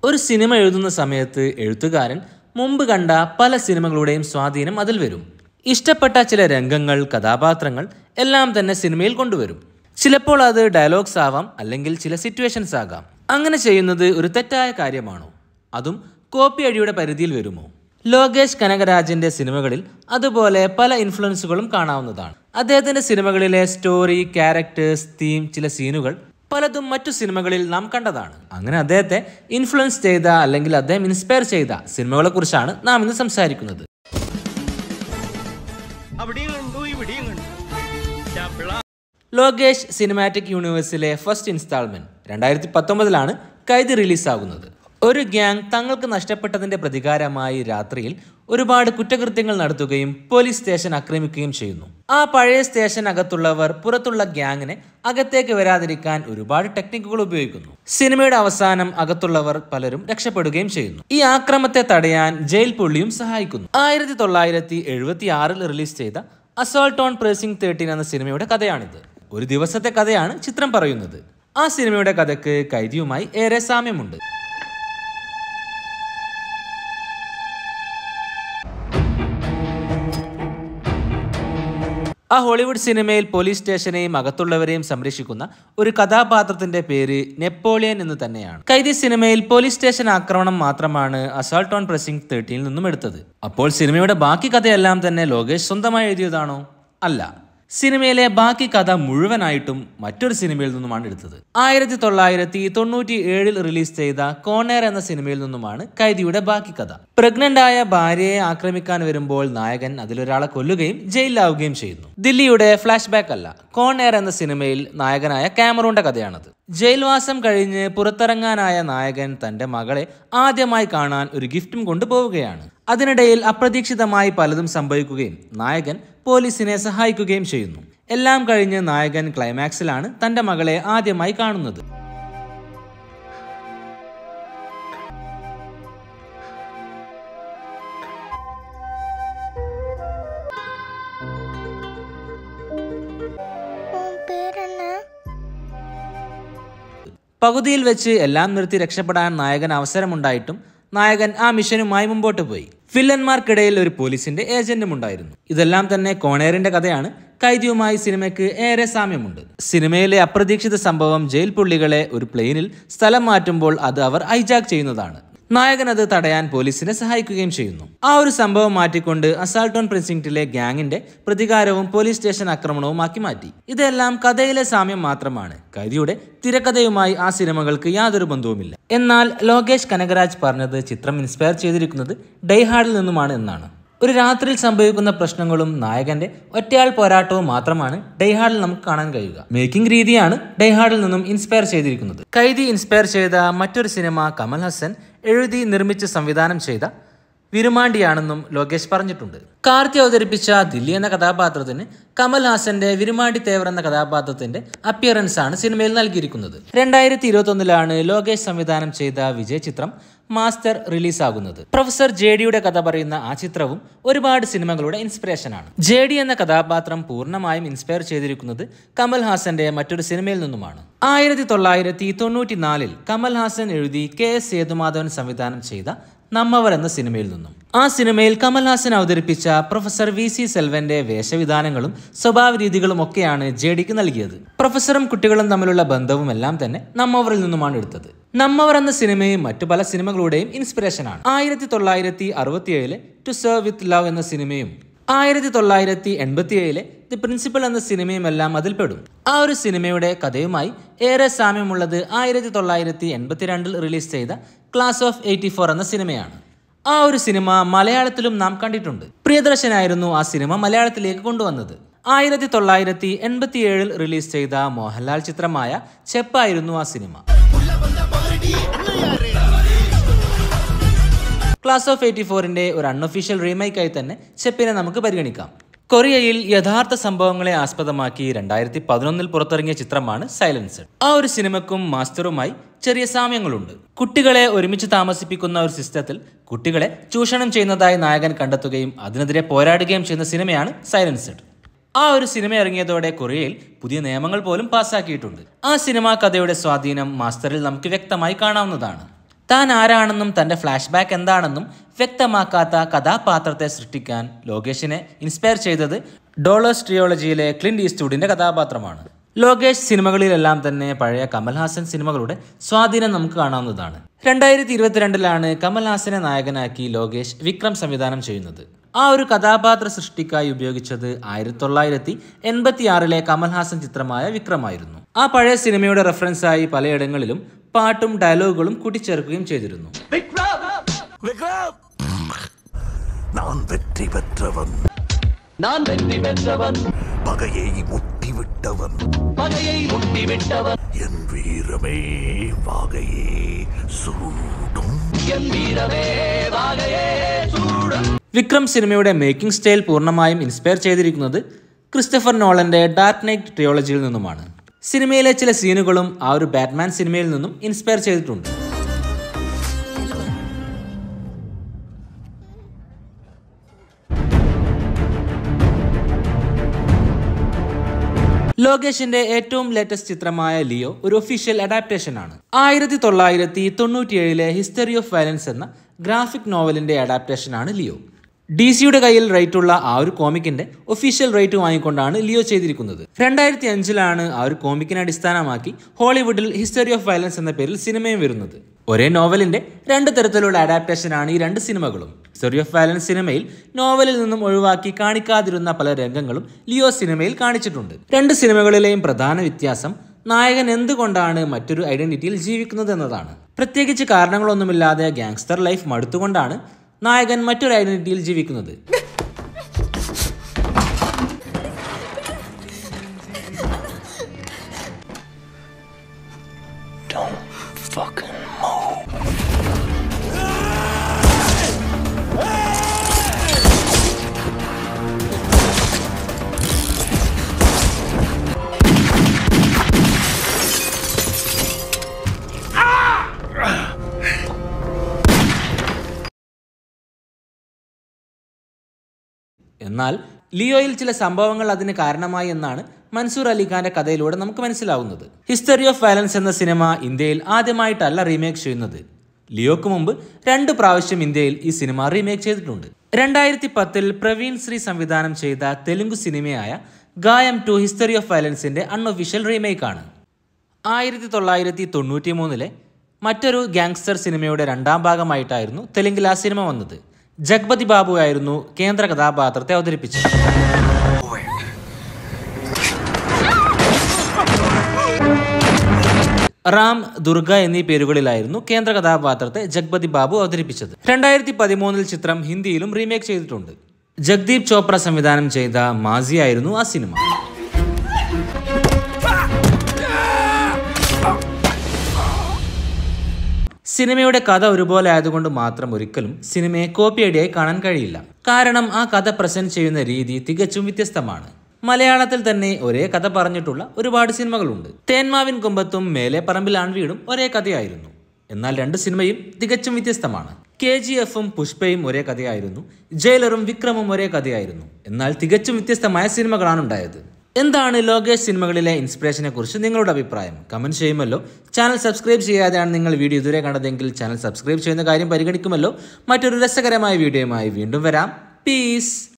ഒരു സിനിമ എഴുതുന്ന സമയത്ത് എഴുത്തുകാരൻ മുമ്പ് കണ്ട പല സിനിമകളുടെയും സ്വാധീനം അതിൽ വരും ഇഷ്ടപ്പെട്ട ചില രംഗങ്ങൾ കഥാപാത്രങ്ങൾ എല്ലാം തന്നെ സിനിമയിൽ കൊണ്ടുവരും ചിലപ്പോൾ അത് ഡയലോഗ്സ് ആവാം അല്ലെങ്കിൽ ചില സിറ്റുവേഷൻസ് ആകാം അങ്ങനെ ചെയ്യുന്നത് ഒരു തെറ്റായ കാര്യമാണോ അതും കോപ്പി അടിയുടെ പരിധിയിൽ വരുമോ ലോകേഷ് കനകരാജിന്റെ സിനിമകളിൽ അതുപോലെ പല ഇൻഫ്ലുവൻസുകളും കാണാവുന്നതാണ് അദ്ദേഹത്തിന്റെ സിനിമകളിലെ സ്റ്റോറി ക്യാരക്ടേഴ്സ് തീം ചില സീനുകൾ പലതും മറ്റു സിനിമകളിൽ നാം കണ്ടതാണ് അങ്ങനെ അദ്ദേഹത്തെ ഇൻഫ്ലുവൻസ് ചെയ്ത അല്ലെങ്കിൽ അദ്ദേഹം ഇൻസ്പയർ ചെയ്ത സിനിമകളെ കുറിച്ചാണ് നാം ഇന്ന് സംസാരിക്കുന്നത് അവിടെയും കണ്ടു ഇവിടെയും കണ്ടു ഡബിള ലോകേഷ് സിനിമാറ്റിക് യൂണിവേഴ്സിലെ ഫസ്റ്റ് ഇൻസ്റ്റാൾമെന്റ് രണ്ടായിരത്തി പത്തൊമ്പതിലാണ് കൈതി റിലീസാകുന്നത് ഒരു ഗ്യാങ് തങ്ങൾക്ക് നഷ്ടപ്പെട്ടതിന്റെ പ്രതികാരമായി രാത്രിയിൽ ഒരുപാട് കുറ്റകൃത്യങ്ങൾ നടത്തുകയും പോലീസ് സ്റ്റേഷൻ ആക്രമിക്കുകയും ചെയ്യുന്നു ആ പഴയ സ്റ്റേഷൻ അകത്തുള്ളവർ പുറത്തുള്ള ഗ്യാങ്ങിനെ അകത്തേക്ക് വരാതിരിക്കാൻ ഒരുപാട് ടെക്നിക്കുകൾ ഉപയോഗിക്കുന്നു സിനിമയുടെ അവസാനം അകത്തുള്ളവർ പലരും രക്ഷപ്പെടുകയും ചെയ്യുന്നു ഈ ആക്രമത്തെ തടയാൻ ജയിൽ പുള്ളിയും സഹായിക്കുന്നു ആയിരത്തി തൊള്ളായിരത്തി എഴുപത്തി ആറിൽ റിലീസ് ചെയ്ത അസോൾട്ട് ഓൺ പ്രേസിംഗ് തേർട്ടീൻ എന്ന സിനിമയുടെ കഥയാണിത് ഒരു ദിവസത്തെ കഥയാണ് ചിത്രം പറയുന്നത് ആ സിനിമയുടെ കഥയ്ക്ക് കൈദിയുമായി ഏറെ സാമ്യമുണ്ട് ആ ഹോളിവുഡ് സിനിമയിൽ പോലീസ് സ്റ്റേഷനെയും അകത്തുള്ളവരെയും സംരക്ഷിക്കുന്ന ഒരു കഥാപാത്രത്തിന്റെ പേര് നെപ്പോളിയൻ എന്ന് തന്നെയാണ് കൈദി സിനിമയിൽ പോലീസ് സ്റ്റേഷൻ ആക്രമണം മാത്രമാണ് അസാൾട്ട് ഓൺ പ്രസിംഗ് തേർട്ടീനിൽ നിന്നും എടുത്തത് അപ്പോൾ സിനിമയുടെ ബാക്കി കഥയെല്ലാം തന്നെ ലോകേഷ് സ്വന്തമായി എഴുതിയതാണോ അല്ല സിനിമയിലെ ബാക്കി കഥ മുഴുവനായിട്ടും മറ്റൊരു സിനിമയിൽ നിന്നുമാണ് എടുത്തത് ആയിരത്തി തൊള്ളായിരത്തി തൊണ്ണൂറ്റി ഏഴിൽ റിലീസ് ചെയ്ത കോണേർ എന്ന സിനിമയിൽ നിന്നുമാണ് കൈദിയുടെ ബാക്കി കഥ പ്രഗ്നന്റ് ആയ ഭാര്യയെ ആക്രമിക്കാൻ വരുമ്പോൾ നായകൻ അതിലൊരാളെ കൊല്ലുകയും ജയിലിലാവുകയും ചെയ്യുന്നു ദില്ലിയുടെ ഫ്ലാഷ് ബാക്ക് അല്ല കോണേർ എന്ന സിനിമയിൽ നായകനായ കാമറൂന്റെ കഥയാണത് ജയിൽവാസം കഴിഞ്ഞ് പുറത്തിറങ്ങാനായ നായകൻ തന്റെ മകളെ ആദ്യമായി കാണാൻ ഒരു ഗിഫ്റ്റും കൊണ്ടുപോവുകയാണ് അതിനിടയിൽ അപ്രതീക്ഷിതമായി പലതും സംഭവിക്കുകയും നായകൻ പോലീസിനെ സഹായിക്കുകയും ചെയ്യുന്നു എല്ലാം കഴിഞ്ഞ് നായകൻ ക്ലൈമാക്സിലാണ് തന്റെ മകളെ ആദ്യമായി കാണുന്നത് உன் பேர் என்ன പകുതിയിൽ വെച്ച് എല്ലാം നിർത്തി രക്ഷപ്പെടാൻ നായകൻ അവസരമുണ്ടായിട്ടും നായകൻ ആ മിഷനുമായി മുമ്പോട്ട് പോയി വില്ലന്മാർക്കിടയിൽ ഒരു പോലീസിന്റെ ഏജന്റും ഉണ്ടായിരുന്നു ഇതെല്ലാം തന്നെ കോണേറിന്റെ കഥയാണ് കൈദിയുമായി സിനിമയ്ക്ക് ഏറെ സാമ്യമുണ്ട് സിനിമയിലെ അപ്രതീക്ഷിത സംഭവം ജയിൽ പുള്ളികളെ ഒരു പ്ലെയിനിൽ സ്ഥലം മാറ്റുമ്പോൾ അത് അവർ ഹൈജാക്ക് ചെയ്യുന്നതാണ് നായകൻ അത് തടയാൻ പോലീസിനെ സഹായിക്കുകയും ചെയ്യുന്നു ആ ഒരു സംഭവം മാറ്റിക്കൊണ്ട് അസാൾട്ട് ഓൺ പ്രിൻസിംഗ്റ്റിലെ ഗ്യാങ്ങിന്റെ പ്രതികാരവും പോലീസ് സ്റ്റേഷൻ ആക്രമണവും ആക്കി മാറ്റി ഇതെല്ലാം കഥയിലെ സാമ്യം മാത്രമാണ് കൈദിയുടെ തിരക്കഥയുമായി ആ സിനിമകൾക്ക് യാതൊരു ബന്ധവുമില്ല എന്നാൽ ലോകേഷ് കനകരാജ് പറഞ്ഞത് ചിത്രം ഇൻസ്പയർ ചെയ്തിരിക്കുന്നത് ഡൈഹാർഡിൽ നിന്നുമാണ് എന്നാണ് ഒരു രാത്രിയിൽ സംഭവിക്കുന്ന പ്രശ്നങ്ങളും നായകന്റെ ഒറ്റയാൾ പോരാട്ടവും മാത്രമാണ് ഡൈഹാർഡിൽ നമുക്ക് കാണാൻ കഴിയുക മേക്കിംഗ് രീതിയാണ് ഡൈഹാർഡിൽ നിന്നും ഇൻസ്പയർ ചെയ്തിരിക്കുന്നത് കൈദി ഇൻസ്പയർ ചെയ്ത മറ്റൊരു സിനിമ കമൽ ഹസൻ എഴുതി നിർമ്മിച്ച് സംവിധാനം ചെയ്ത വിരുമാണ്ടിയാണെന്നും ലോകേഷ് പറഞ്ഞിട്ടുണ്ട് കാർത്തി അവതരിപ്പിച്ച ദില്ലി എന്ന കഥാപാത്രത്തിന് കമൽ ഹാസന്റെ വിരുമാണ്ടി തേവർ എന്ന കഥാപാത്രത്തിന്റെ അപ്പിയറൻസ് ആണ് സിനിമയിൽ നൽകിയിരിക്കുന്നത് രണ്ടായിരത്തി ഇരുപത്തൊന്നിലാണ് ലോകേഷ് സംവിധാനം ചെയ്ത വിജയ് ചിത്രം മാസ്റ്റർ റിലീസാകുന്നത് പ്രൊഫസർ ജെ ഡിയുടെ കഥ പറയുന്ന ആ ചിത്രവും ഒരുപാട് സിനിമകളുടെ ഇൻസ്പിറേഷനാണ് ജെ ഡി എന്ന കഥാപാത്രം പൂർണ്ണമായും ഇൻസ്പയർ ചെയ്തിരിക്കുന്നത് കമൽ ഹാസന്റെ മറ്റൊരു സിനിമയിൽ നിന്നുമാണ് ആയിരത്തി തൊള്ളായിരത്തി തൊണ്ണൂറ്റി നാലിൽ കമൽ ഹാസൻ എഴുതി കെ എസ് സേതുമാധവൻ സംവിധാനം ചെയ്ത നമ്മവർ എന്ന സിനിമയിൽ നിന്നും ആ സിനിമയിൽ കമൽഹാസൻ അവതരിപ്പിച്ച പ്രൊഫസർ വി സി സെൽവന്റെ വേഷവിധാനങ്ങളും സ്വഭാവ രീതികളും ഒക്കെയാണ് ജെ ഡിക്ക് നൽകിയത് പ്രൊഫസറും കുട്ടികളും തമ്മിലുള്ള ബന്ധവും എല്ലാം തന്നെ നമ്മവറിൽ നിന്നുമാണ് എടുത്തത് നമ്മവർ എന്ന സിനിമയും മറ്റു പല സിനിമകളുടെയും ഇൻസ്പിറേഷനാണ് ആയിരത്തി തൊള്ളായിരത്തി അറുപത്തിയേഴിലെ ടു സെർവ് വിത്ത് ലവ് എന്ന സിനിമയും ആയിരത്തി തൊള്ളായിരത്തി എൺപത്തിയേഴിലെ ദി പ്രിൻസിപ്പൽ എന്ന സിനിമയും എല്ലാം അതിൽപ്പെടും ആ ഒരു സിനിമയുടെ കഥയുമായി ഏറെ സാമ്യമുള്ളത് ആയിരത്തി തൊള്ളായിരത്തി എൺപത്തിരണ്ടിൽ റിലീസ് ചെയ്ത ക്ലാസ് ഓഫ് എയ്റ്റി ഫോർ എന്ന സിനിമയാണ് ആ ഒരു സിനിമ മലയാളത്തിലും നാം കണ്ടിട്ടുണ്ട് പ്രിയദർശനായിരുന്നു ആ സിനിമ മലയാളത്തിലേക്ക് കൊണ്ടുവന്നത് ആയിരത്തി തൊള്ളായിരത്തി എൺപത്തിയേഴിൽ റിലീസ് ചെയ്ത മോഹൻലാൽ ചിത്രമായ ചെപ്പായിരുന്നു ആ സിനിമ ക്ലാസ് ഓഫ് എയ്റ്റി ഫോറിന്റെ ഒരു അൺഒഫീഷ്യൽ റീമേക്കായി തന്നെ ചെപ്പിനെ നമുക്ക് പരിഗണിക്കാം കൊറിയയിൽ യഥാർത്ഥ സംഭവങ്ങളെ ആസ്പദമാക്കി രണ്ടായിരത്തി പതിനൊന്നിൽ പുറത്തിറങ്ങിയ ചിത്രമാണ് സൈലൻസ് ആ ഒരു സിനിമക്കും മാസ്റ്ററുമായി ചെറിയ സാമ്യങ്ങളുണ്ട് കുട്ടികളെ ഒരുമിച്ച് താമസിപ്പിക്കുന്ന ഒരു സിസ്റ്റത്തിൽ കുട്ടികളെ ചൂഷണം ചെയ്യുന്നതായി നായകൻ കണ്ടെത്തുകയും അതിനെതിരെ പോരാടുകയും ചെയ്യുന്ന സിനിമയാണ് സൈലൻസ്ഡ് ആ ഒരു സിനിമ ഇറങ്ങിയതോടെ കൊറിയയിൽ പുതിയ നിയമങ്ങൾ പോലും പാസ്സാക്കിയിട്ടുണ്ട് ആ സിനിമാ കഥയുടെ സ്വാധീനം മാസ്റ്ററിൽ നമുക്ക് വ്യക്തമായി കാണാവുന്നതാണ് താൻ ആരാണെന്നും തന്റെ ഫ്ലാഷ് ബാക്ക് എന്താണെന്നും വ്യക്തമാക്കാത്ത കഥാപാത്രത്തെ സൃഷ്ടിക്കാൻ ലോകേഷിനെ ഇൻസ്പയർ ചെയ്തത് ഡോളേഴ്സ് ട്രിയോളജിയിലെ ക്ലിൻഡ് ഈസ്റ്റ്വുഡിന്റെ കഥാപാത്രമാണ് ലോകേഷ് സിനിമകളിലെല്ലാം തന്നെ പഴയ കമൽഹാസൻ സിനിമകളുടെ സ്വാധീനം നമുക്ക് കാണാവുന്നതാണ് രണ്ടായിരത്തി ഇരുപത്തിരണ്ടിലാണ് കമൽഹാസനെ നായകനാക്കി ലോകേഷ് വിക്രം സംവിധാനം ചെയ്യുന്നത് ആ ഒരു കഥാപാത്ര സൃഷ്ടിക്കായി ഉപയോഗിച്ചത് ആയിരത്തി തൊള്ളായിരത്തി എൺപത്തി ആറിലെ കമൽഹാസൻ ചിത്രമായ വിക്രമായിരുന്നു ആ പഴയ സിനിമയുടെ റെഫറൻസായി പലയിടങ്ങളിലും പാട്ടും ഡയലോഗുകളും കൂട്ടിച്ചേർക്കുകയും ചെയ്തിരുന്നു நான் வெற்றி பெற்றவன் நான் வெற்றி பெற்றவன் பகையை முட்டிவிட்டவன் பகையை முட்டிவிட்டவன் என் வீரமே வாகையே சூடும் என் வீரமே வாகையே சூடும் വിക്രം സിനിമയുടെ മേക്കിംഗ് സ്റ്റൈൽ പൂർണ്ണമായും ഇൻസ്പയർ ചെയ്തിരിക്കുന്നത് ക്രിസ്റ്റഫർ നോളന്റെ ഡാർക്ക് നൈറ്റ് ട്രിയോളജിയിൽ നിന്നുമാണ് സിനിമയിലെ ചില സീനുകളും ആ ഒരു ബാറ്റ്മാൻ സിനിമയിൽ നിന്നും ഇൻസ്പയർ ചെയ്തിട്ടുണ്ട് ലോകേഷിന്റെ ഏറ്റവും ലേറ്റസ്റ്റ് ചിത്രമായ ലിയോ ഒരു ഒഫീഷ്യൽ അഡാപ്റ്റേഷൻ ആണ് ആയിരത്തി തൊള്ളായിരത്തി തൊണ്ണൂറ്റിയേഴിലെ ഹിസ്റ്ററി ഓഫ് വയലൻസ് എന്ന ഗ്രാഫിക് നോവലിന്റെ അഡാപ്റ്റേഷൻ ആണ് ലിയോ ഡി സിയുടെ കയ്യിൽ റൈറ്റ് ഉള്ള ആ ഒരു കോമിക്കിന്റെ ഒഫീഷ്യൽ റൈറ്റ് വാങ്ങിക്കൊണ്ടാണ് ലിയോ ചെയ്തിരിക്കുന്നത് രണ്ടായിരത്തി അഞ്ചിലാണ് ആ ഒരു കോമിക്കിനെ അടിസ്ഥാനമാക്കി ഹോളിവുഡിൽ ഹിസ്റ്ററി ഓഫ് വയലൻസ് എന്ന പേരിൽ സിനിമയും വരുന്നത് ഒരേ നോവലിന്റെ രണ്ട് തരത്തിലുള്ള അഡാപ്റ്റേഷൻ ആണ് ഈ രണ്ട് സിനിമകളും ഹിസ്റ്ററി ഓഫ് വയലൻസ് സിനിമയിൽ നോവലിൽ നിന്നും ഒഴിവാക്കി കാണിക്കാതിരുന്ന പല രംഗങ്ങളും ലിയോ സിനിമയിൽ കാണിച്ചിട്ടുണ്ട് രണ്ട് സിനിമകളിലെയും പ്രധാന വ്യത്യാസം നായകൻ എന്തുകൊണ്ടാണ് മറ്റൊരു ഐഡന്റിറ്റിയിൽ ജീവിക്കുന്നത് എന്നതാണ് പ്രത്യേകിച്ച് കാരണങ്ങളൊന്നുമില്ലാതെ ഗാങ്സ്റ്റർ ലൈഫ് മടുത്തുകൊണ്ടാണ് നായകൻ മറ്റൊരു ഐഡന്റിറ്റിയിൽ ജീവിക്കുന്നത് എന്നാൽ ലിയോയിൽ ചില സംഭവങ്ങൾ അതിന് കാരണമായി എന്നാണ് മൻസൂർ അലിഖാന്റെ കഥയിലൂടെ നമുക്ക് മനസ്സിലാവുന്നത് ഹിസ്റ്ററി ഓഫ് വയലൻസ് എന്ന സിനിമ ഇന്ത്യയിൽ ആദ്യമായിട്ടല്ല റീമേക്ക് ചെയ്യുന്നത് ലിയോക്ക് മുമ്പ് രണ്ട് പ്രാവശ്യം ഇന്ത്യയിൽ ഈ സിനിമ റീമേക്ക് ചെയ്തിട്ടുണ്ട് രണ്ടായിരത്തി പത്തിൽ പ്രവീൺ ശ്രീ സംവിധാനം ചെയ്ത തെലുങ്ക് സിനിമയായ ഗായം ടു ഹിസ്റ്ററി ഓഫ് വയലൻസിന്റെ അൺഒഫീഷ്യൽ റീമേക്ക് ആണ് ആയിരത്തി തൊള്ളായിരത്തി തൊണ്ണൂറ്റി മൂന്നിലെ മറ്റൊരു ഗാങ്സ്റ്റർ സിനിമയുടെ രണ്ടാം ഭാഗമായിട്ടായിരുന്നു തെലുങ്കിൽ ആ സിനിമ വന്നത് ജഗ്പതി ബാബു ആയിരുന്നു കേന്ദ്ര കഥാപാത്രത്തെ അവതരിപ്പിച്ചത് റാം ദുർഗ എന്നീ പേരുകളിലായിരുന്നു കേന്ദ്ര കഥാപാത്രത്തെ ജഗ്പതി ബാബു അവതരിപ്പിച്ചത് രണ്ടായിരത്തി പതിമൂന്നിൽ ചിത്രം ഹിന്ദിയിലും റീമേക്ക് ചെയ്തിട്ടുണ്ട് ജഗ്ദീപ് ചോപ്ര സംവിധാനം ചെയ്ത മാസി ആയിരുന്നു ആ സിനിമ സിനിമയുടെ കഥ ഒരുപോലെ ആയതുകൊണ്ട് മാത്രം ഒരിക്കലും സിനിമയെ കോപ്പിയടിയായി കാണാൻ കഴിയില്ല കാരണം ആ കഥ പ്രസന്റ് ചെയ്യുന്ന രീതി തികച്ചും വ്യത്യസ്തമാണ് മലയാളത്തിൽ തന്നെ ഒരേ കഥ പറഞ്ഞിട്ടുള്ള ഒരുപാട് സിനിമകളുണ്ട് തേന്മാവിൻ കുമ്പത്തും മേലെ പറമ്പിൽ ആൺവീടും ഒരേ കഥയായിരുന്നു എന്നാൽ രണ്ട് സിനിമയും തികച്ചും വ്യത്യസ്തമാണ് കെ ജി എഫും പുഷ്പയും ഒരേ കഥയായിരുന്നു ജയിലറും വിക്രമും ഒരേ കഥയായിരുന്നു എന്നാൽ തികച്ചും വ്യത്യസ്തമായ സിനിമകളാണ് ഉണ്ടായത് എന്താണ് ലോകേഷ് സിനിമകളിലെ ഇൻസ്പിറേഷനെ കുറിച്ച് നിങ്ങളുടെ അഭിപ്രായം കമന്റ് ചെയ്യുമല്ലോ ചാനൽ സബ്സ്ക്രൈബ് ചെയ്യാതെയാണ് നിങ്ങൾ വീഡിയോ ഇതുവരെ കണ്ടതെങ്കിൽ ചാനൽ സബ്സ്ക്രൈബ് ചെയ്യുന്ന കാര്യം പരിഗണിക്കുമല്ലോ മറ്റൊരു രസകരമായ വീഡിയോയുമായി വീണ്ടും വരാം പീസ്